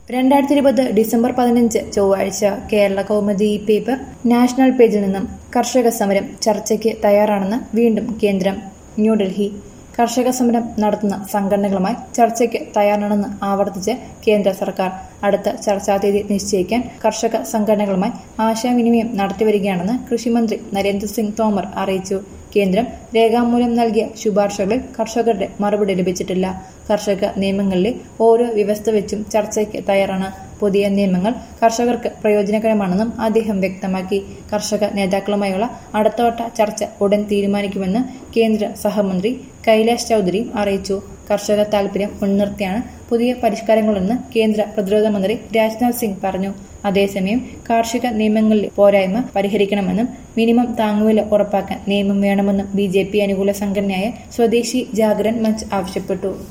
രണ്ടായിരത്തി ഇരുപത് ഡിസംബർ പതിനഞ്ച് ചൊവ്വാഴ്ച കേരള കൗമുദി ഈ പേപ്പർ നാഷണൽ പേജിൽ നിന്നും കർഷക സമരം ചർച്ചയ്ക്ക് തയ്യാറാണെന്ന് വീണ്ടും കേന്ദ്രം ന്യൂഡൽഹി കർഷക സമരം നടത്തുന്ന സംഘടനകളുമായി ചർച്ചയ്ക്ക് തയ്യാറാണെന്ന് ആവർത്തിച്ച് കേന്ദ്ര സർക്കാർ അടുത്ത ചർച്ചാ തീയതി നിശ്ചയിക്കാൻ കർഷക സംഘടനകളുമായി ആശയവിനിമയം നടത്തിവരികയാണെന്ന് കൃഷിമന്ത്രി നരേന്ദ്രസിംഗ് തോമർ അറിയിച്ചു കേന്ദ്രം രേഖാമൂലം നൽകിയ ശുപാർശകളിൽ കർഷകരുടെ മറുപടി ലഭിച്ചിട്ടില്ല കർഷക നിയമങ്ങളിലെ ഓരോ വ്യവസ്ഥ വെച്ചും ചർച്ചയ്ക്ക് തയ്യാറാണ് പുതിയ നിയമങ്ങൾ കർഷകർക്ക് പ്രയോജനകരമാണെന്നും അദ്ദേഹം വ്യക്തമാക്കി കർഷക നേതാക്കളുമായുള്ള അടുത്തവട്ട ചർച്ച ഉടൻ തീരുമാനിക്കുമെന്ന് കേന്ദ്ര സഹമന്ത്രി കൈലാഷ് ചൌധരി അറിയിച്ചു കർഷക താൽപര്യം മുൻനിർത്തിയാണ് പുതിയ പരിഷ്കാരങ്ങളെന്ന് കേന്ദ്ര പ്രതിരോധ മന്ത്രി രാജ്നാഥ് സിംഗ് പറഞ്ഞു അതേസമയം കാർഷിക നിയമങ്ങളിലെ പോരായ്മ പരിഹരിക്കണമെന്നും മിനിമം താങ്ങുവില ഉറപ്പാക്കാൻ നിയമം വേണമെന്നും ബി അനുകൂല സംഘടനയായ സ്വദേശി ജാഗരൺ മഞ്ച് ആവശ്യപ്പെട്ടു